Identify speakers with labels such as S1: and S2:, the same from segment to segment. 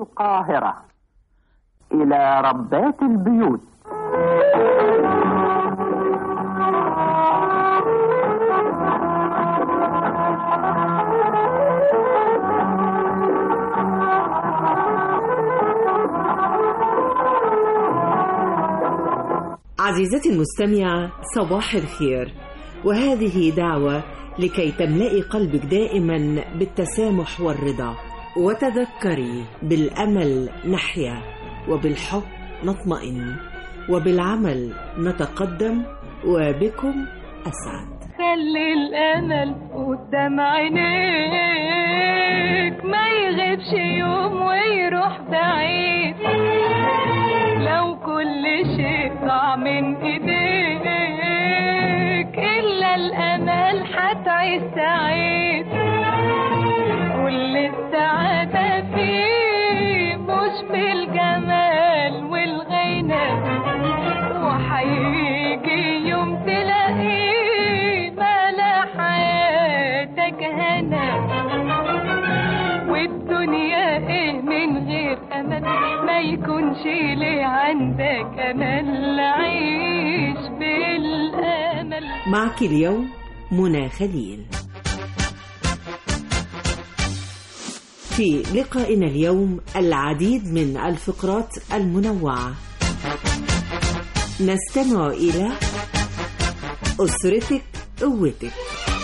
S1: القاهرة إلى ربات البيوت
S2: عزيزتي المستمعة صباح الخير وهذه دعوة لكي تملئي قلبك دائما بالتسامح والرضا وتذكري بالأمل نحيا وبالحب نطمئن وبالعمل نتقدم وبكم أسعد
S3: خلي الامل قدام عينيك ما يغيبش يوم ويروح بعيد لو كل شيء ضاع من ايديك الا الامل هتعيش سعيد كل السعادة فيه مش بالجمال والغنى وهيجي يوم تلاقيه ملا حياتك هنا والدنيا ايه من غير امل ما يكونش ليه عندك امل عيش بالامل
S2: معك اليوم منى خليل في لقائنا اليوم العديد من الفقرات المنوعة نستمع إلى أسرتك قوتك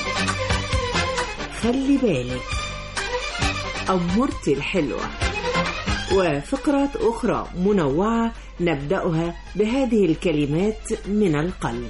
S2: خلي بالك أمورتي الحلوة وفقرات أخرى منوعة نبدأها بهذه الكلمات من القلب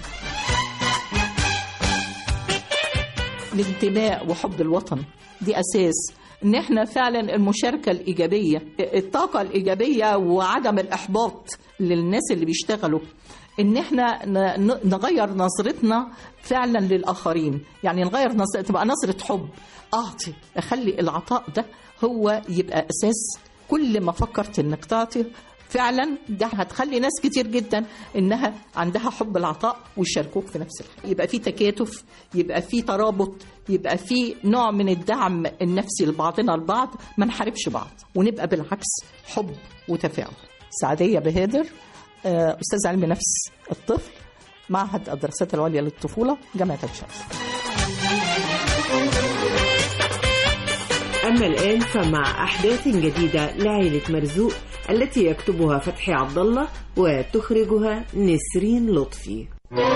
S4: الانتماء وحب الوطن دي اساس ان احنا فعلا المشاركه الايجابيه الطاقه الايجابيه وعدم الاحباط للناس اللي بيشتغلوا ان احنا ن- ن- نغير نظرتنا فعلا للاخرين يعني نغير نظرة تبقى نظره حب اعطي اخلي العطاء ده هو يبقى اساس كل ما فكرت انك تعطي فعلا ده هتخلي ناس كتير جدا انها عندها حب العطاء ويشاركوك في نفس الحاجه يبقى في تكاتف يبقى في ترابط يبقى في نوع من الدعم النفسي لبعضنا البعض ما نحاربش بعض ونبقى بالعكس حب وتفاعل سعديه بهادر آه، استاذ علم نفس الطفل معهد الدراسات العليا للطفوله جامعه الشمس
S2: أما الآن فمع أحداث جديدة لعائلة مرزوق التي يكتبها فتحي عبد الله وتخرجها نسرين لطفي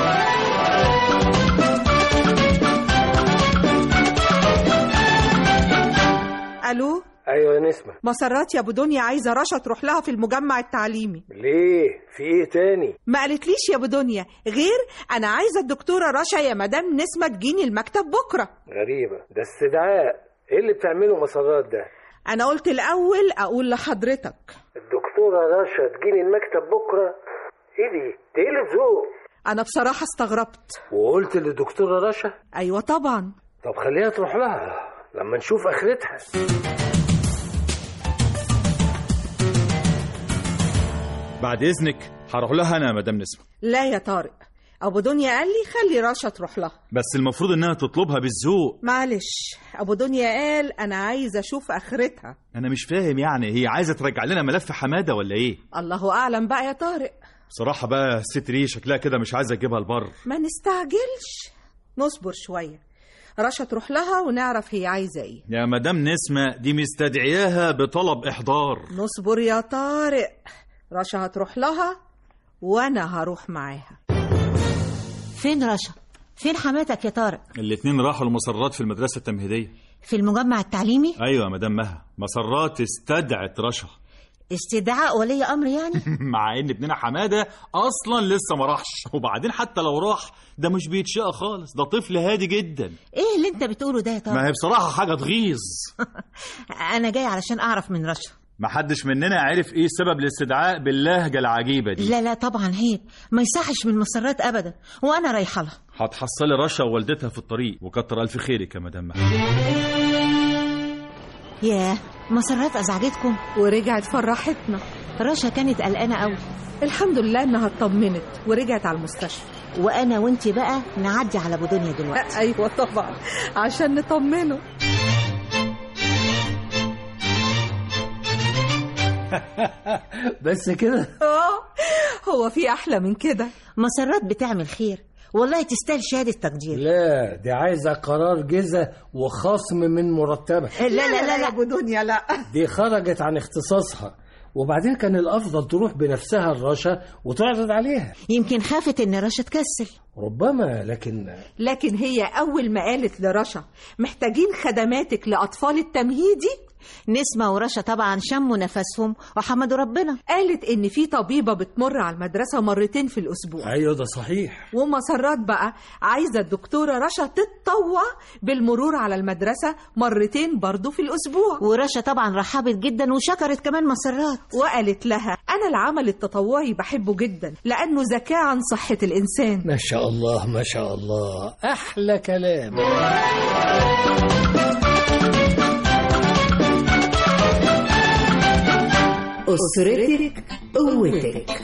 S5: الو
S6: ايوه يا نسمة
S5: مسرات يا ابو دنيا عايزه رشا تروح لها في المجمع التعليمي
S6: ليه في ايه تاني
S5: ما قالتليش يا ابو دنيا غير انا عايزه الدكتوره رشا يا مدام نسمه تجيني المكتب بكره
S6: غريبة ده استدعاء ايه اللي بتعمله مسارات ده
S5: انا قلت الاول اقول لحضرتك
S6: الدكتورة رشا تجيني المكتب بكرة ايه دي تقلب ذوق
S5: انا بصراحه استغربت
S6: وقلت للدكتورة رشا
S5: ايوه طبعا
S6: طب خليها تروح لها لما نشوف اخرتها
S7: بعد اذنك هروح لها انا يا مدام نسمه
S5: لا يا طارق ابو دنيا قال لي خلي رشا تروح لها
S7: بس المفروض انها تطلبها بالذوق
S5: معلش ابو دنيا قال انا عايزه اشوف اخرتها
S7: انا مش فاهم يعني هي عايزه ترجع لنا ملف حماده ولا ايه
S5: الله اعلم بقى يا طارق
S7: بصراحه بقى الست دي شكلها كده مش عايزه تجيبها البر
S5: ما نستعجلش نصبر شويه رشا تروح لها ونعرف هي عايزه ايه
S7: يا مدام نسمه دي مستدعياها بطلب احضار
S5: نصبر يا طارق رشا هتروح لها وانا هروح معاها
S8: فين رشا؟ فين حماتك يا طارق؟
S7: الاتنين راحوا المسرات في المدرسه التمهيديه
S8: في المجمع التعليمي؟
S7: ايوه يا مدام مها مسرات استدعت رشا
S8: استدعاء ولي امر يعني؟
S7: مع ان ابننا حماده اصلا لسه ما راحش وبعدين حتى لو راح ده مش بيتشقى خالص ده طفل هادي جدا
S8: ايه اللي انت بتقوله ده يا طارق؟
S7: ما هي بصراحه حاجه تغيظ
S8: انا جاي علشان اعرف من رشا
S7: ما حدش مننا عرف ايه سبب الاستدعاء باللهجه العجيبه دي
S8: لا لا طبعا عيب ما يصحش من مسرات ابدا وانا رايحه لها
S7: هتحصلي رشا ووالدتها في الطريق وكتر الف خيرك يا مدام مها
S8: ياه مسرات ازعجتكم
S5: ورجعت فرحتنا
S8: رشا كانت قلقانه قوي
S5: الحمد لله انها اطمنت ورجعت على المستشفى
S8: وانا وانتي بقى نعدي على ابو دنيا دلوقتي
S5: ايوه طبعا عشان نطمنه
S6: بس كده
S5: اه هو في احلى من كده
S8: مسرات بتعمل خير والله تستاهل شهادة تقدير
S6: لا دي عايزة قرار جزا وخصم من مرتبها
S8: لا لا لا
S5: يا
S8: لا
S5: ابو دنيا لا
S6: دي خرجت عن اختصاصها وبعدين كان الأفضل تروح بنفسها الرشا وتعرض عليها
S8: يمكن خافت ان رشا تكسل
S6: ربما لكن
S5: لكن هي اول ما قالت لرشا محتاجين خدماتك لاطفال التمهيدي
S8: نسمة ورشا طبعا شموا نفسهم وحمدوا ربنا
S5: قالت ان في طبيبه بتمر على المدرسه مرتين في الاسبوع
S6: أيوة ده صحيح
S5: ومسرات بقى عايزه الدكتوره رشا تتطوع بالمرور على المدرسه مرتين برضو في الاسبوع
S8: ورشا طبعا رحبت جدا وشكرت كمان مسرات
S5: وقالت لها انا العمل التطوعي بحبه جدا لانه زكاه عن صحه الانسان
S6: ما شاء الله ما شاء الله أحلى كلام
S2: أسرتك قوتك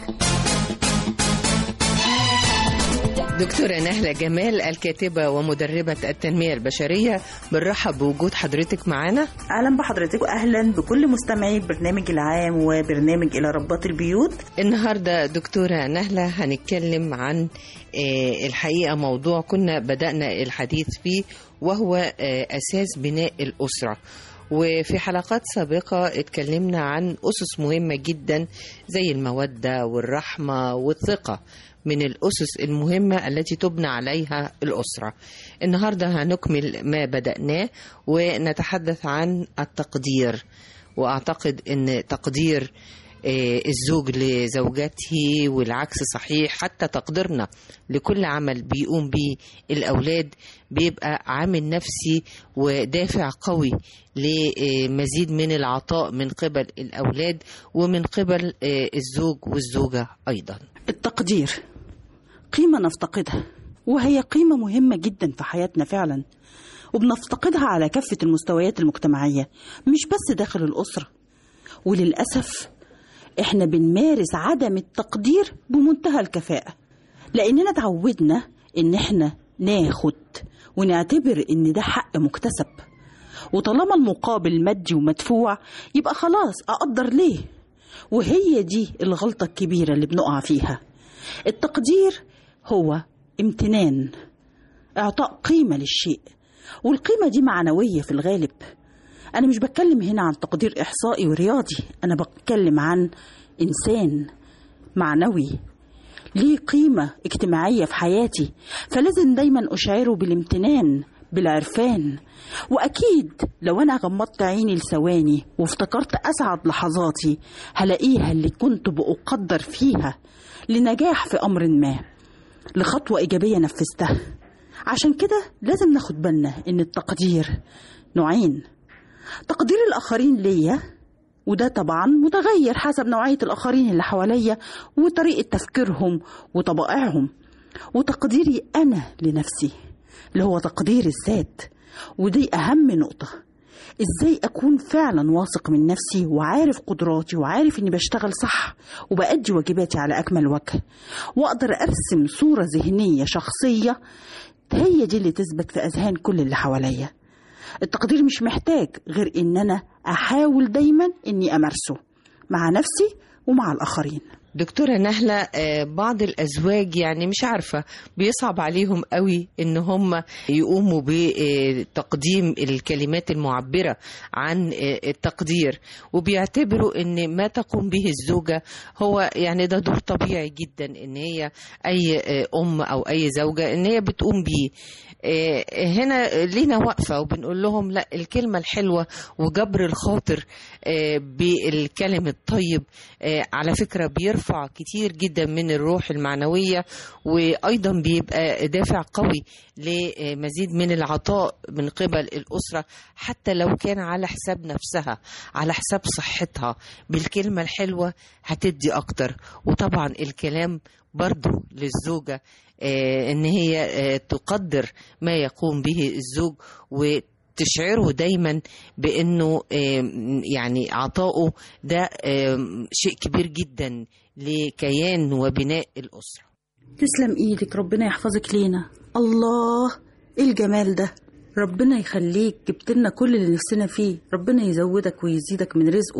S9: دكتورة نهلة جمال الكاتبة ومدربة التنمية البشرية بنرحب بوجود حضرتك معانا
S10: اهلا بحضرتك واهلا بكل مستمعي البرنامج العام وبرنامج الى ربات البيوت
S9: النهاردة دكتورة نهلة هنتكلم عن آه، الحقيقة موضوع كنا بدأنا الحديث فيه وهو آه، أساس بناء الأسرة وفي حلقات سابقة اتكلمنا عن أسس مهمة جدا زي المودة والرحمة والثقة من الأسس المهمة التي تبنى عليها الأسرة النهاردة هنكمل ما بدأناه ونتحدث عن التقدير وأعتقد أن تقدير آه، الزوج لزوجته والعكس صحيح حتى تقديرنا لكل عمل بيقوم به الأولاد بيبقى عامل نفسي ودافع قوي لمزيد من العطاء من قبل الأولاد ومن قبل آه، الزوج والزوجة أيضا
S10: التقدير قيمة نفتقدها وهي قيمة مهمة جدا في حياتنا فعلا وبنفتقدها على كافة المستويات المجتمعية مش بس داخل الأسرة وللأسف احنا بنمارس عدم التقدير بمنتهى الكفاءة لأننا تعودنا إن احنا ناخد ونعتبر إن ده حق مكتسب وطالما المقابل مادي ومدفوع يبقى خلاص أقدر ليه وهي دي الغلطة الكبيرة اللي بنقع فيها التقدير هو امتنان إعطاء قيمة للشيء والقيمة دي معنوية في الغالب أنا مش بتكلم هنا عن تقدير إحصائي ورياضي أنا بتكلم عن إنسان معنوي ليه قيمة اجتماعية في حياتي فلازم دايما أشعره بالامتنان بالعرفان وأكيد لو أنا غمضت عيني لثواني وافتكرت أسعد لحظاتي هلاقيها اللي كنت بأقدر فيها لنجاح في أمر ما لخطوة إيجابية نفذتها عشان كده لازم ناخد بالنا إن التقدير نوعين تقدير الآخرين ليا وده طبعا متغير حسب نوعية الآخرين اللي حواليا وطريقة تفكيرهم وطبائعهم وتقديري أنا لنفسي اللي هو تقدير الذات ودي أهم نقطة إزاي أكون فعلا واثق من نفسي وعارف قدراتي وعارف إني بشتغل صح وبأدي واجباتي على أكمل وجه وأقدر أرسم صورة ذهنية شخصية هي دي اللي تثبت في أذهان كل اللي حواليا التقدير مش محتاج غير ان انا احاول دايما اني امارسه مع نفسي ومع الاخرين
S9: دكتورة نهلة آه، بعض الأزواج يعني مش عارفة بيصعب عليهم قوي إن هم يقوموا بتقديم الكلمات المعبرة عن آه، التقدير وبيعتبروا إن ما تقوم به الزوجة هو يعني ده دور طبيعي جدا إن هي أي آه، أم أو أي زوجة إن هي بتقوم بيه آه، هنا لينا وقفة وبنقول لهم لا الكلمة الحلوة وجبر الخاطر آه، بالكلم الطيب آه، على فكرة بيرفع كتير جدا من الروح المعنوية وأيضا بيبقى دافع قوي لمزيد من العطاء من قبل الأسرة حتى لو كان على حساب نفسها على حساب صحتها بالكلمة الحلوة هتدي أكتر وطبعا الكلام برضو للزوجة آه، ان هي آه، تقدر ما يقوم به الزوج وتشعره دايما بانه آه، يعني عطاؤه ده آه، شيء كبير جدا لكيان وبناء الاسره
S10: تسلم ايدك ربنا يحفظك لينا الله ايه الجمال ده ربنا يخليك جبت لنا كل اللي نفسنا فيه ربنا يزودك ويزيدك من رزقه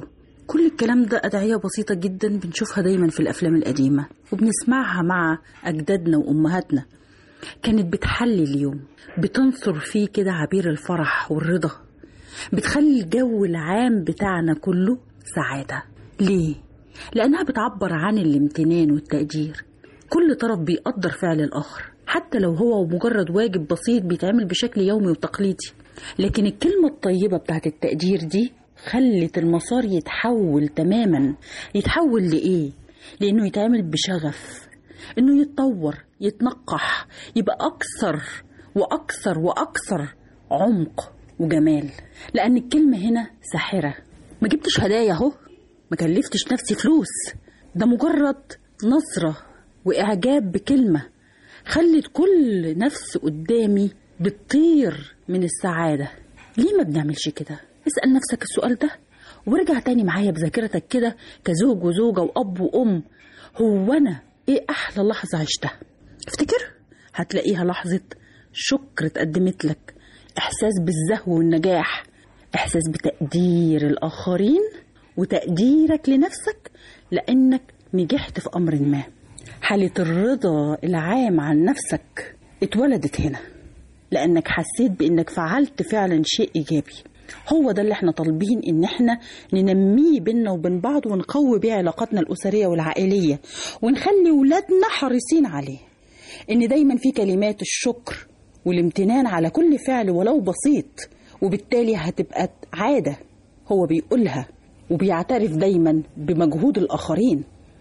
S10: كل الكلام ده أدعية بسيطة جدا بنشوفها دايما في الأفلام القديمة وبنسمعها مع أجدادنا وأمهاتنا كانت بتحلي اليوم بتنثر فيه كده عبير الفرح والرضا بتخلي الجو العام بتاعنا كله سعادة ليه؟ لأنها بتعبر عن الامتنان والتقدير كل طرف بيقدر فعل الآخر حتى لو هو مجرد واجب بسيط بيتعمل بشكل يومي وتقليدي لكن الكلمة الطيبة بتاعت التقدير دي خلت المسار يتحول تماما يتحول لإيه؟ لأنه يتعمل بشغف إنه يتطور يتنقح يبقى أكثر وأكثر وأكثر عمق وجمال لأن الكلمة هنا ساحرة ما جبتش هدايا أهو ما كلفتش نفسي فلوس ده مجرد نظرة وإعجاب بكلمة خلت كل نفس قدامي بتطير من السعادة ليه ما بنعملش كده؟ اسأل نفسك السؤال ده وارجع تاني معايا بذاكرتك كده كزوج وزوجة وأب وأم هو أنا إيه أحلى لحظة عشتها؟ افتكر هتلاقيها لحظة شكر اتقدمت لك إحساس بالزهو والنجاح إحساس بتقدير الآخرين وتقديرك لنفسك لأنك نجحت في أمر ما حالة الرضا العام عن نفسك اتولدت هنا لأنك حسيت بأنك فعلت فعلا شيء إيجابي هو ده اللي احنا طالبين ان احنا ننميه بينا وبين بعض ونقوي بيه علاقاتنا الأسرية والعائلية ونخلي ولادنا حريصين عليه ان دايما في كلمات الشكر والامتنان على كل فعل ولو بسيط وبالتالي هتبقى عادة هو بيقولها وبيعترف دايما بمجهود الآخرين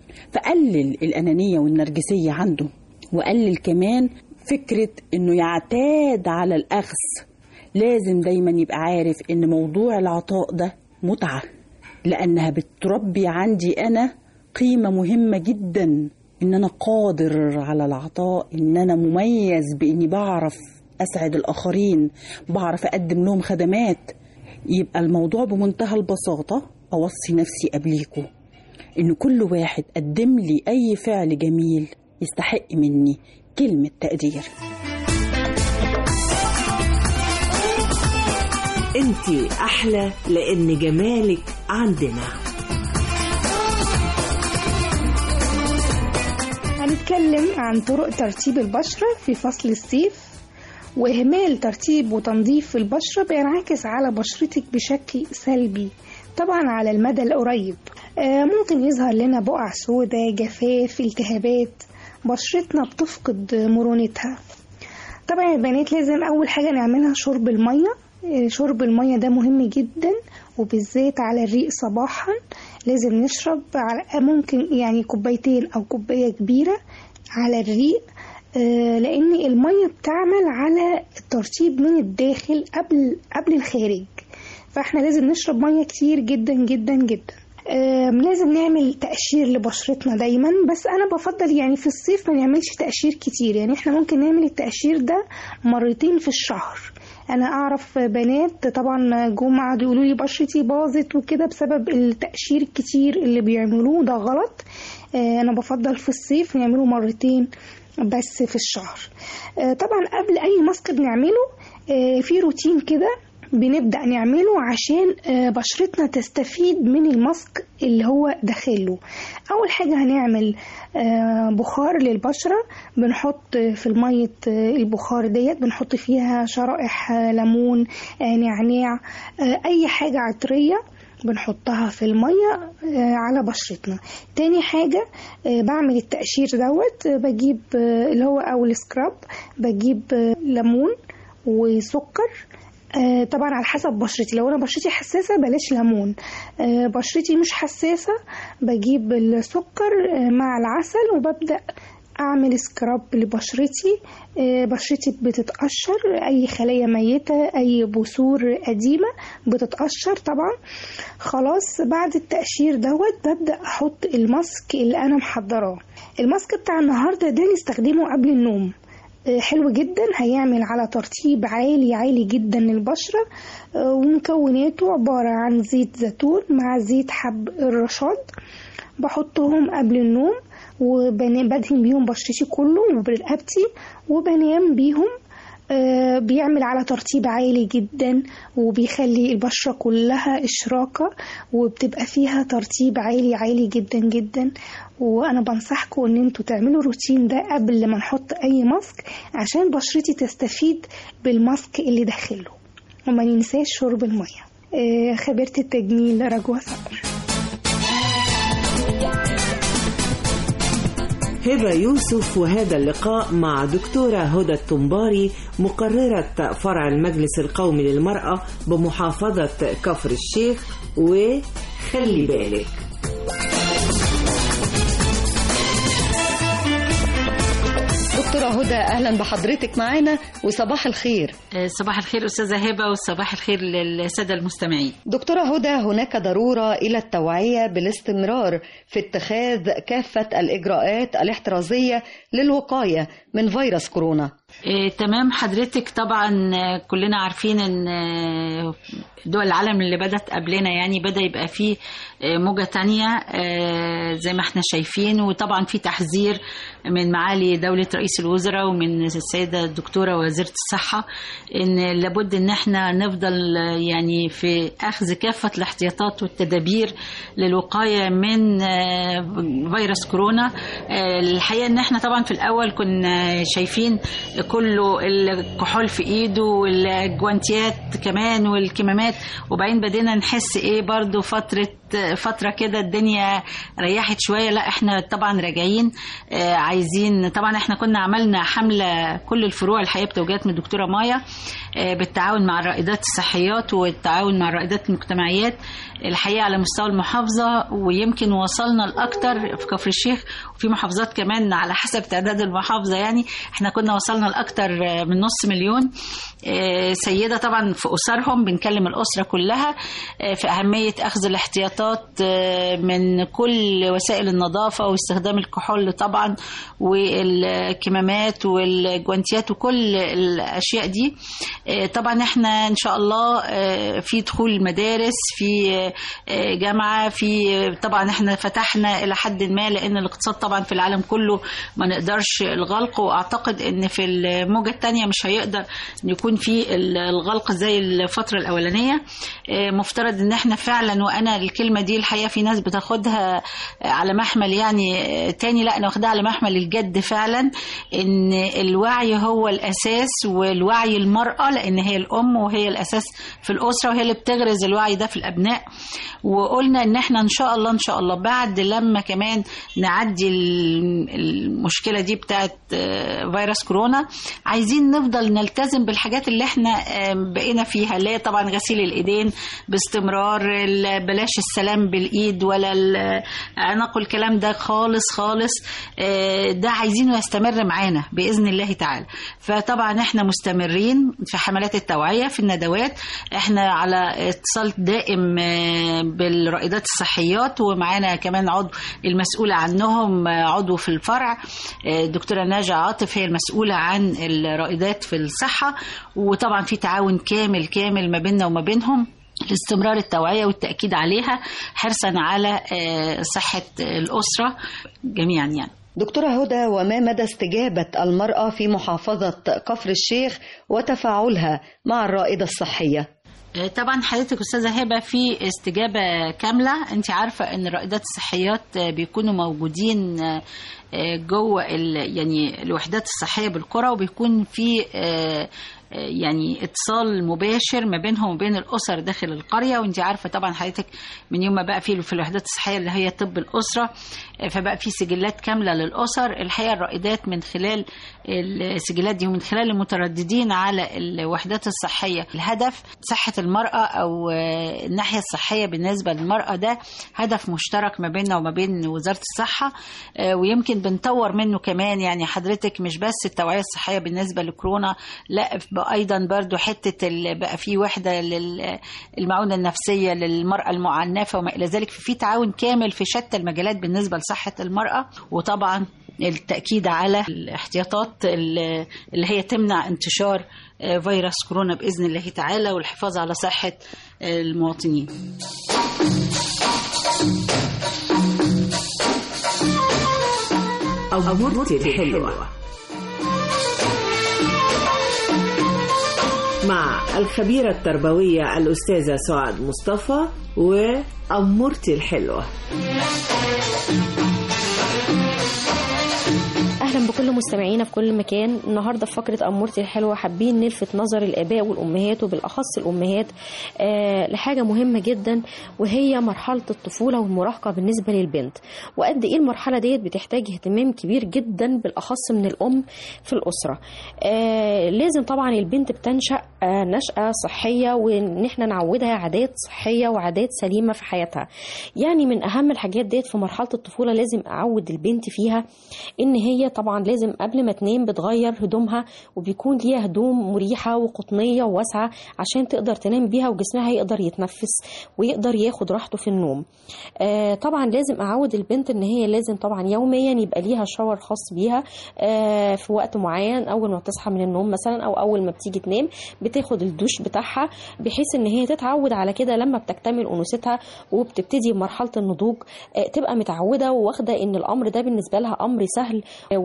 S10: فقلل الأنانية والنرجسية عنده وقلل كمان فكرة إنه يعتاد على الأخذ لازم دايما يبقى عارف إن موضوع العطاء ده متعة لأنها بتربي عندي أنا قيمة مهمة جدا إن أنا قادر على العطاء إن أنا مميز بإني بعرف أسعد الآخرين بعرف أقدم لهم خدمات يبقى الموضوع بمنتهى البساطة أوصي نفسي قبليكوا إن كل واحد قدم لي أي فعل جميل يستحق مني كلمة تقدير
S2: انت احلى لان جمالك عندنا
S11: هنتكلم عن طرق ترطيب البشرة في فصل الصيف وإهمال ترطيب وتنظيف البشرة بينعكس على بشرتك بشكل سلبي طبعا على المدى القريب آه، ممكن يظهر لنا بقع سوداء جفاف التهابات بشرتنا بتفقد مرونتها طبعا يا بنات لازم أول حاجة نعملها شرب المية آه، شرب المية ده مهم جدا وبالذات على الريق صباحا لازم نشرب على ممكن يعني كوبايتين أو كوباية كبيرة على الريق آه، لأن المية بتعمل على الترطيب من الداخل قبل قبل الخارج فاحنا لازم نشرب مية كتير جدا جدا جدا آم، لازم نعمل تقشير لبشرتنا دايما بس انا بفضل يعني في الصيف ما نعملش تقشير كتير يعني احنا ممكن نعمل التقشير ده مرتين في الشهر انا اعرف بنات طبعا جم قعدوا يقولوا لي بشرتي باظت وكده بسبب التقشير الكتير اللي بيعملوه ده غلط آه، انا بفضل في الصيف نعمله مرتين بس في الشهر آه، طبعا قبل اي ماسك بنعمله آه، في روتين كده بنبدأ نعمله عشان آه، بشرتنا تستفيد من الماسك اللي هو داخله أول حاجة هنعمل آه، بخار للبشرة بنحط في المية آه، البخار ديت بنحط فيها شرائح آه، ليمون آه، نعناع آه، أي حاجة عطرية بنحطها في المية آه، على بشرتنا تاني حاجة آه، بعمل التقشير دوت آه، بجيب آه، اللي هو أو السكراب بجيب آه، ليمون وسكر آه، طبعا على حسب بشرتي لو انا بشرتي حساسه بلاش ليمون آه، بشرتي مش حساسه بجيب السكر آه، مع العسل وببدا اعمل سكراب لبشرتي آه، بشرتي بتتقشر اي خلايا ميته اي بثور قديمه بتتقشر طبعا خلاص بعد التقشير دوت ببدا احط الماسك اللي انا محضراه الماسك بتاع النهارده ده نستخدمه قبل النوم آه، حلو جدا هيعمل على ترطيب عالي عالي جدا للبشرة آه، ومكوناته عبارة عن زيت زيتون مع زيت حب الرشاد بحطهم قبل النوم وبدهن بيهم بشرتي كله ورقبتي وبنام بيهم آه، بيعمل على ترطيب عالي جدا وبيخلي البشرة كلها إشراقة وبتبقى فيها ترطيب عالي عالي جدا جدا وأنا بنصحكم إن انتوا تعملوا الروتين ده قبل ما نحط أي ماسك عشان بشرتي تستفيد بالماسك اللي داخله وما ننساش شرب المية آه، خبيرة التجميل رجوة صقر
S2: هبة يوسف وهذا اللقاء مع دكتورة هدى التنباري مقررة فرع المجلس القومي للمرأة بمحافظة كفر الشيخ وخلي بالك
S12: دكتورة هدى أهلا بحضرتك معانا وصباح الخير
S13: صباح الخير أستاذة هبة وصباح الخير للسادة المستمعين
S12: دكتورة هدى هناك ضرورة إلى التوعية بالاستمرار في اتخاذ كافة الإجراءات الاحترازية للوقاية من فيروس كورونا
S13: إيه تمام حضرتك طبعا آه، كلنا عارفين ان آه، دول العالم اللي بدت قبلنا يعني بدأ يبقى فيه آه، موجة تانية آه، زي ما احنا شايفين وطبعا في تحذير من معالي دولة رئيس الوزراء ومن السيدة الدكتورة وزيرة الصحة ان لابد ان احنا نفضل آه، يعني في اخذ كافة الاحتياطات والتدابير للوقاية من آه، فيروس كورونا آه، الحقيقة ان احنا طبعا في الاول كنا شايفين كله الكحول في ايده والجوانتيات كمان والكمامات وبعدين بدينا نحس ايه برضو فترة فترة كده الدنيا ريحت شوية لا احنا طبعا راجعين آه، عايزين طبعا احنا كنا عملنا حملة كل الفروع الحقيقة بتوجيهات من الدكتورة مايا آه، بالتعاون مع الرائدات الصحيات والتعاون مع الرائدات المجتمعيات الحقيقة على مستوى المحافظة ويمكن وصلنا لأكتر في كفر الشيخ وفي محافظات كمان على حسب تعداد المحافظة يعني احنا كنا وصلنا لأكتر من نص مليون آه، سيدة طبعا في أسرهم بنكلم الأسرة كلها آه، في أهمية أخذ الاحتياطات آه، من كل وسائل النظافة واستخدام الكحول طبعا والكمامات والجوانتيات وكل الأشياء دي آه، طبعا احنا إن شاء الله آه، في دخول المدارس في آه، جامعة في طبعا احنا فتحنا إلى حد ما لأن الاقتصاد طبعا في العالم كله ما نقدرش الغلق وأعتقد إن في الموجة الثانية مش هيقدر إن يكون في الغلق زي الفترة الأولانية آه، مفترض إن احنا فعلا وأنا الكلمة دي الحقيقة في ناس بتاخدها على محمل يعني آه، تاني لا أنا واخدها على محمل الجد فعلا إن الوعي هو الأساس والوعي المرأة لأن هي الأم وهي الأساس في الأسرة وهي اللي بتغرز الوعي ده في الأبناء وقلنا إن احنا إن شاء الله إن شاء الله بعد لما كمان نعدي ال- المشكلة دي بتاعت آه، فيروس كورونا عايزين نفضل نلتزم بالحاجات اللي احنا آه، بقينا فيها اللي هي طبعا غسيل الإيدين باستمرار ال- بلاش السلام بالإيد ولا العنق والكلام ده خالص خالص آه، ده عايزينه يستمر معانا بإذن الله تعالى فطبعا احنا مستمرين في حملات التوعية في الندوات احنا على اتصال دائم آه، بالرائدات الصحيات ومعانا كمان عضو المسؤولة عنهم آه، عضو في الفرع آه، الدكتورة ناجي عاطف هي المسؤولة عن الرائدات في الصحة وطبعا في تعاون كامل كامل ما بيننا وما بينهم لاستمرار التوعية والتأكيد عليها حرصا على آه، صحة الأسرة جميعا يعني
S12: دكتورة هدى وما مدى استجابة المرأة في محافظة كفر الشيخ وتفاعلها مع الرائدة الصحية
S13: آه، طبعا حضرتك استاذه هبه في استجابه كامله انت عارفه ان الرائدات الصحيات آه، بيكونوا موجودين آه، آه، جوه ال- يعني الوحدات الصحيه بالقرى وبيكون في آه، آه، يعني اتصال مباشر ما بينهم وبين الاسر داخل القريه وانت عارفه طبعا حضرتك من يوم ما بقى في في الوحدات الصحيه اللي هي طب الاسره آه، فبقى في سجلات كامله للاسر الحقيقه الرائدات من خلال السجلات دي ومن خلال المترددين على الوحدات الصحيه الهدف صحه المراه او آه، الناحيه الصحيه بالنسبه للمراه ده هدف مشترك ما بيننا وما بين وزاره الصحه آه، ويمكن بنطور منه كمان يعني حضرتك مش بس التوعيه الصحيه بالنسبه لكورونا لا بقى ايضا برضو حته ال- بقى في وحده للمعونه النفسيه للمراه المعنفه وما الى ذلك في تعاون كامل في شتى المجالات بالنسبه لصحه المراه وطبعا التأكيد على الاحتياطات اللي اللي هي تمنع انتشار آه، فيروس كورونا بإذن الله تعالى والحفاظ على صحة آه، المواطنين
S2: أمورتي الحلوة مع الخبيرة التربوية الأستاذة سعاد مصطفى وأمورتي الحلوة
S14: اهلا بكل مستمعينا في كل مكان النهارده في فقره امورتي الحلوه حابين نلفت نظر الاباء والامهات وبالاخص الامهات آه لحاجه مهمه جدا وهي مرحله الطفوله والمراهقه بالنسبه للبنت وقد ايه المرحله ديت بتحتاج اهتمام كبير جدا بالاخص من الام في الاسره آه لازم طبعا البنت بتنشا آه نشاه صحيه وان احنا نعودها عادات صحيه وعادات سليمه في حياتها يعني من اهم الحاجات ديت في مرحله الطفوله لازم اعود البنت فيها ان هي طبعا لازم قبل ما تنام بتغير هدومها وبيكون ليها هدوم مريحة وقطنية وواسعة عشان تقدر تنام بيها وجسمها يقدر يتنفس ويقدر ياخد راحته في النوم آه طبعا لازم أعود البنت إن هي لازم طبعا يوميا يبقى ليها شاور خاص بيها آه في وقت معين أول ما تصحى من النوم مثلا أو أول ما بتيجي تنام بتاخد الدوش بتاعها بحيث إن هي تتعود على كده لما بتكتمل أنوثتها وبتبتدي مرحلة النضوج آه تبقى متعودة واخدة إن الأمر ده بالنسبة لها أمر سهل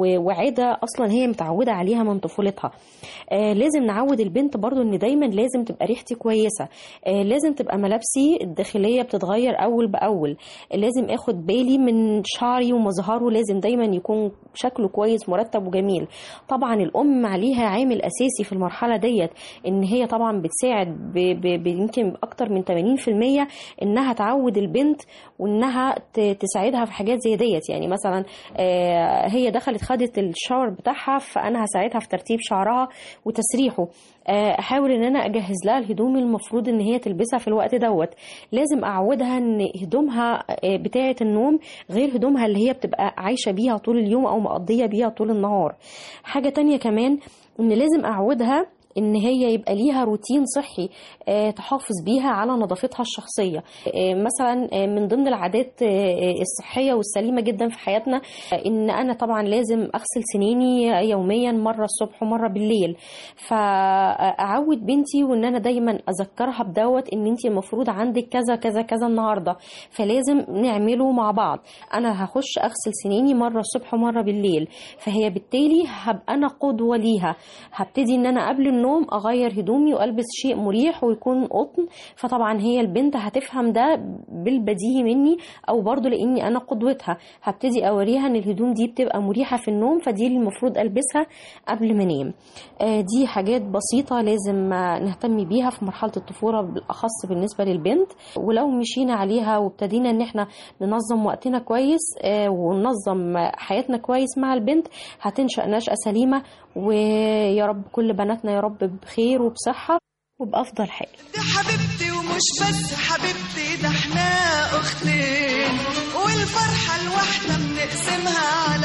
S14: وعادة أصلا هي متعودة عليها من طفولتها آه لازم نعود البنت برضو إن دايما لازم تبقى ريحتي كويسة آه لازم تبقى ملابسي الداخلية بتتغير أول بأول آه لازم أخد بالي من شعري ومظهره لازم دايما يكون شكله كويس مرتب وجميل طبعا الأم عليها عامل أساسي في المرحلة ديت إن هي طبعا بتساعد يمكن أكتر من 80% إنها تعود البنت وإنها تساعدها في حاجات زي ديت يعني مثلا آه هي دخلت خدت الشاور بتاعها فانا هساعدها في ترتيب شعرها وتسريحه احاول ان انا اجهز لها الهدوم المفروض ان هي تلبسها في الوقت دوت لازم اعودها ان هدومها بتاعه النوم غير هدومها اللي هي بتبقى عايشه بيها طول اليوم او مقضيه بيها طول النهار حاجه تانية كمان ان لازم اعودها ان هي يبقى ليها روتين صحي تحافظ بيها على نظافتها الشخصيه مثلا من ضمن العادات الصحيه والسليمه جدا في حياتنا ان انا طبعا لازم اغسل سنيني يوميا مره الصبح ومره بالليل فاعود بنتي وان انا دايما اذكرها بدوت ان انت المفروض عندك كذا كذا كذا النهارده فلازم نعمله مع بعض انا هخش اغسل سنيني مره الصبح ومره بالليل فهي بالتالي هبقى انا قدوه ليها هبتدي ان انا قبل النوم اغير هدومي والبس شيء مريح ويكون قطن فطبعا هي البنت هتفهم ده بالبديهي مني او برضو لاني انا قدوتها هبتدي اوريها ان الهدوم دي بتبقى مريحه في النوم فدي اللي المفروض البسها قبل ما انام آه دي حاجات بسيطه لازم نهتم بيها في مرحله الطفوله بالاخص بالنسبه للبنت ولو مشينا عليها وابتدينا ان احنا ننظم وقتنا كويس آه وننظم حياتنا كويس مع البنت هتنشا نشاه سليمه ويا رب كل بناتنا يا رب بخير وبصحة وبأفضل حال
S15: دي حبيبتي ومش بس حبيبتي ده احنا اختين والفرحة الواحدة بنقسمها على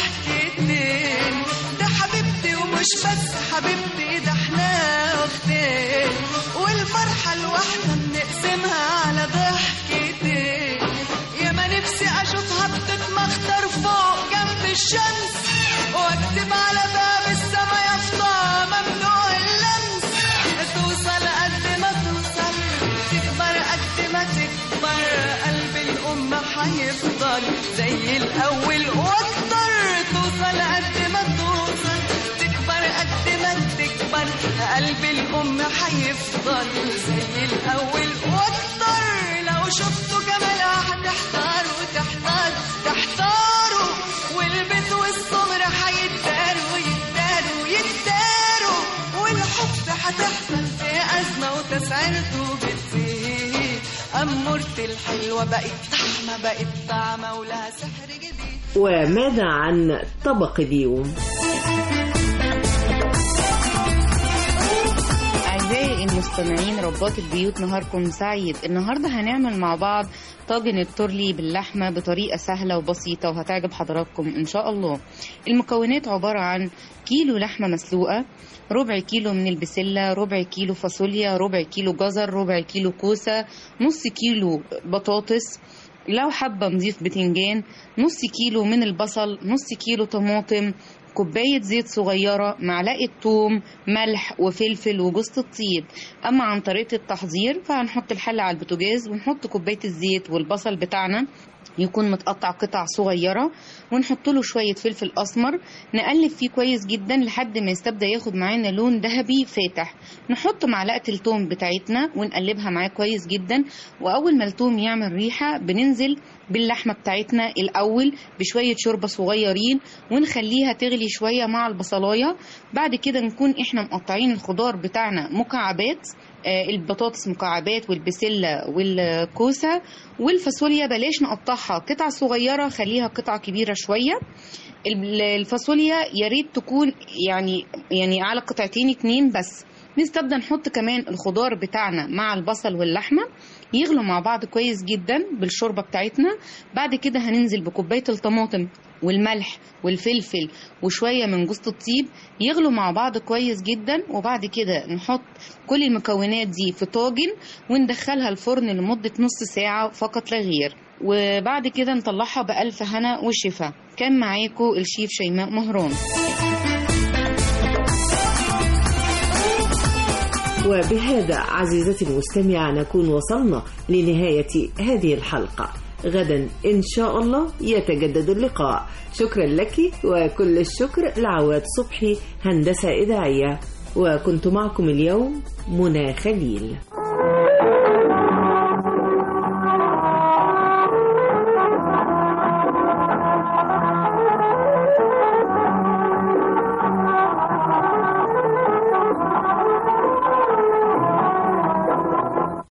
S15: ضحكتين ده حبيبتي ومش بس حبيبتي ده احنا اختين والفرحة الواحدة بنقسمها على ضحكتين يا ما نفسي اشوفها بتتمخطر فوق جنب الشمس واكتب على باب السما يافطة ممنوع اللمس توصل قد ما توصل تكبر قد ما تكبر قلب الأم هيفضل زي الأول وأكتر توصل قد ما توصل تكبر قد ما تكبر قلب الأم هيفضل زي الأول وأكتر لو شفتوا جمالها هتحتاروا تحتار تحتاروا والبيت والصبر هيتداروا يتداروا يتداروا والحب هتحصل في أزمة وتسعيرته بتزيد أمورتي الحلوة بقت طعمة بقت طعمة ولها سحر جديد
S2: وماذا عن طبق اليوم؟
S16: أعزائي المستمعين ربات البيوت نهاركم سعيد النهاردة هنعمل مع بعض طاجن التورلي باللحمة بطريقة سهلة وبسيطة وهتعجب حضراتكم إن شاء الله المكونات عبارة عن كيلو لحمة مسلوقة ربع كيلو من البسلة ربع كيلو فاصوليا ربع كيلو جزر ربع كيلو كوسة نص كيلو بطاطس لو حابة نضيف بتنجان نص كيلو من البصل نص كيلو طماطم كوباية زيت صغيرة معلقة توم ملح وفلفل وجوز الطيب أما عن طريقة التحضير فهنحط الحلة على البوتاجاز ونحط كوباية الزيت والبصل بتاعنا يكون متقطع قطع صغيرة ونحط له شوية فلفل أسمر نقلب فيه كويس جدا لحد ما يستبدأ ياخد معانا لون ذهبي فاتح نحط معلقة التوم بتاعتنا ونقلبها معاه كويس جدا وأول ما التوم يعمل ريحة بننزل باللحمة بتاعتنا الأول بشوية شوربة صغيرين ونخليها تغلي شوية مع البصلاية بعد كده نكون احنا مقطعين الخضار بتاعنا مكعبات آه، البطاطس مكعبات والبسلة والكوسة والفاصوليا بلاش نقطعها قطع صغيرة خليها قطع كبيرة شوية ال- الفاصوليا يا ريت تكون يعني يعني على قطعتين اتنين بس نستبدأ نحط كمان الخضار بتاعنا مع البصل واللحمة يغلوا مع بعض كويس جدا بالشوربة بتاعتنا بعد كده هننزل بكوباية الطماطم والملح والفلفل وشوية من جوز الطيب يغلوا مع بعض كويس جدا وبعد كده نحط كل المكونات دي في طاجن وندخلها الفرن لمدة نص ساعة فقط لا غير وبعد كده نطلعها بألف هنا وشفا كان معاكم الشيف شيماء مهران
S2: وبهذا عزيزتي المستمعة نكون وصلنا لنهاية هذه الحلقة غدا إن شاء الله يتجدد اللقاء شكرا لك وكل الشكر لعواد صبحي هندسة إذاعية وكنت معكم اليوم منى خليل